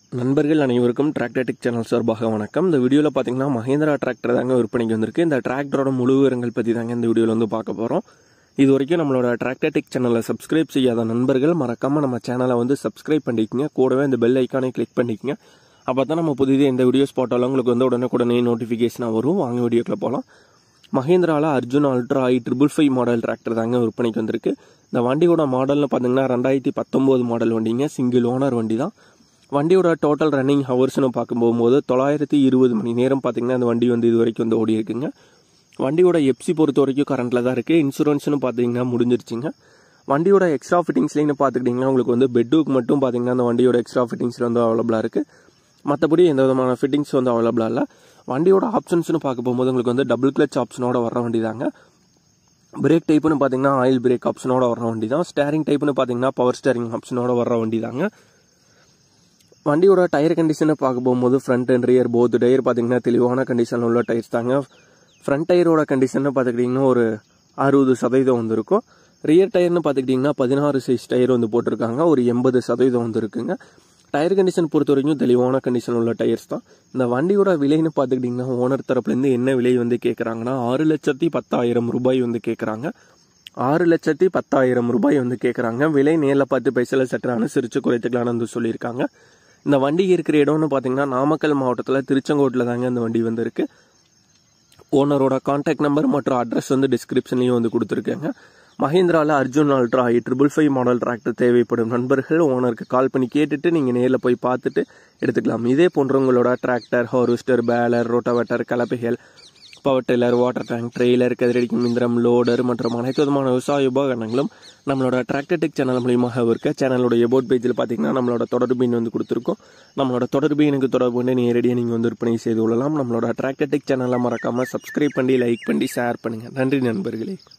நண்பர்கள் அனைவருக்கும் டிராக்டர்டிக் சேனல் சார்பாக வணக்கம் இந்த வீடியோவில் பார்த்தீங்கன்னா மஹேந்திரா டிராக்டர் தாங்க விற்பனைக்கு வந்திருக்கு இந்த டிராக்டரோட முழு விவரங்கள் பற்றி தாங்க இந்த வீடியோவில் வந்து பார்க்க போகிறோம் இது வரைக்கும் நம்மளோட டிராக்டர்டிக் சேனலை சப்ஸ்கிரைப் செய்யாத நண்பர்கள் மறக்காமல் நம்ம சேனலை வந்து சப்ஸ்கிரைப் பண்ணிக்கங்க கூடவே இந்த பெல் ஐக்கானை கிளிக் பண்ணிக்கங்க அப்போ தான் நம்ம புதிதாக எந்த வீடியோஸ் போட்டாலும் உங்களுக்கு வந்து உடனுக்குடனே நோட்டிஃபிகேஷனாக வரும் வாங்க வீடியோக்குள்ள போகலாம் மஹேந்திராவில் Arjun ultra I triple five model tractor தாங்க விற்பனைக்கு வந்திருக்கு இந்த வண்டியோட மாடல்னு பார்த்தீங்கன்னா ரெண்டாயிரத்தி பத்தொம்போது மாடல் வண்டிங்க சிங்கிள் ஓனர் வண்டி தான் வண்டியோட டோட்டல் ரன்னிங் ஹவர்ஸ்னு பார்க்க போகும்போது தொள்ளாயிரத்தி இருபது மணி நேரம் பார்த்தீங்கன்னா அந்த வண்டி வந்து இது வரைக்கும் வந்து ஓடி இருக்குங்க வண்டியோட எப்சி பொறுத்த வரைக்கும் கரண்ட்டில் தான் இருக்குது இன்சூரன்ஸ்னு பார்த்தீங்கன்னா முடிஞ்சிருச்சுங்க வண்டியோட எக்ஸ்ட்ரா ஃபிட்டிங்ஸ்லேன்னு பார்த்துக்கிட்டிங்கன்னா உங்களுக்கு வந்து பெட்டுக்கு மட்டும் பார்த்தீங்கன்னா அந்த வண்டியோட எக்ஸ்ட்ரா ஃபிட்டிங்ஸில் வந்து அவைலபிளாக இருக்குது மற்றபடி எந்த விதமான ஃபிட்டிங்ஸ் வந்து அவைலபிளாக இல்லை வண்டியோட ஆப்ஷன்ஸ்னு பார்க்க போகும்போது உங்களுக்கு வந்து டபுள் கிளச் ஆப்ஷனோட வர வண்டி தாங்க பிரேக் டைப்புன்னு பார்த்தீங்கன்னா ஆயில் பிரேக் ஆப்ஷனோட வர வண்டி தான் ஸ்டேரிங் டைப்புன்னு பார்த்தீங்கன்னா பவர் ஸ்டேரிங் ஆப்ஷனோட வர வண்டி தாங்க வண்டியோட டயர் கண்டிஷனை பார்க்க போகும்போது front and rear both tyre பார்த்தீங்கன்னா தெளிவான கண்டிஷனில் உள்ள டயர்ஸ் தாங்க ஃப்ரண்ட் டயரோட கண்டிஷனை பார்த்துக்கிட்டிங்கன்னா ஒரு அறுபது சதவீதம் வந்து இருக்கும் ரியர் டயர்னு பார்த்துக்கிட்டிங்கன்னா பதினாறு சைஸ் டயர் வந்து போட்டிருக்காங்க ஒரு எண்பது சதவீதம் வந்து இருக்குங்க டயர் கண்டிஷன் பொறுத்த வரைக்கும் தெளிவான கண்டிஷன் உள்ள டயர்ஸ் தான் இந்த வண்டியோட விலைன்னு பார்த்துக்கிட்டிங்கன்னா ஓனர் தரப்புலேருந்து என்ன விலை வந்து கேட்குறாங்கன்னா ஆறு லட்சத்தி பத்தாயிரம் ரூபாய் வந்து கேட்குறாங்க ஆறு லட்சத்தி பத்தாயிரம் ரூபாய் வந்து கேட்குறாங்க விலை நேரில் பார்த்து பைசல சற்று அனுசரித்து குறைத்துக்கலாம்னு வந்து சொல்லியிருக்காங்க இந்த வண்டி இருக்கிற இடம்னு பார்த்தீங்கன்னா நாமக்கல் மாவட்டத்தில் திருச்செங்கோட்டில் தாங்க இந்த வண்டி வந்து இருக்கு ஓனரோட கான்டாக்ட் நம்பர் மற்றும் அட்ரஸ் வந்து டிஸ்கிரிப்ஷன்லையும் வந்து கொடுத்துருக்காங்க மஹேந்திராவில் Arjun ultra I triple five model tractor தேவைப்படும் நண்பர்கள் ஓனருக்கு கால் பண்ணி கேட்டுட்டு நீங்கள் நேரில் போய் பார்த்துட்டு எடுத்துக்கலாம் இதே போன்றவங்களோட டிராக்டர் ஹார்வெஸ்டர் பேலர் ரோட்டோவேட்டர் கலப்பைகள் power tiller water tank trailer கதிரடிக்கும் இந்திரம் லோடர் மற்றும் அனைத்து விதமான விவசாய உபகரணங்களும் நம்மளோட டிராக்டர்டெக் சேனல் மூலியமாக இருக்க சேனலோட எபோட் பேஜில் பார்த்தீங்கன்னா நம்மளோட தொடர்பு எண் வந்து கொடுத்துருக்கோம் நம்மளோட தொடர்பு எனக்கு தொடர்பு கொண்டு நேரடியாக நீங்கள் வந்து விற்பனை செய்து கொள்ளலாம் நம்மளோட டிராக்டர்டெக் சேனலை மறக்காமல் சப்ஸ்கிரைப் பண்ணி லைக் பண்ணி ஷேர் பண்ணுங்கள் நன்றி நண்பர்களே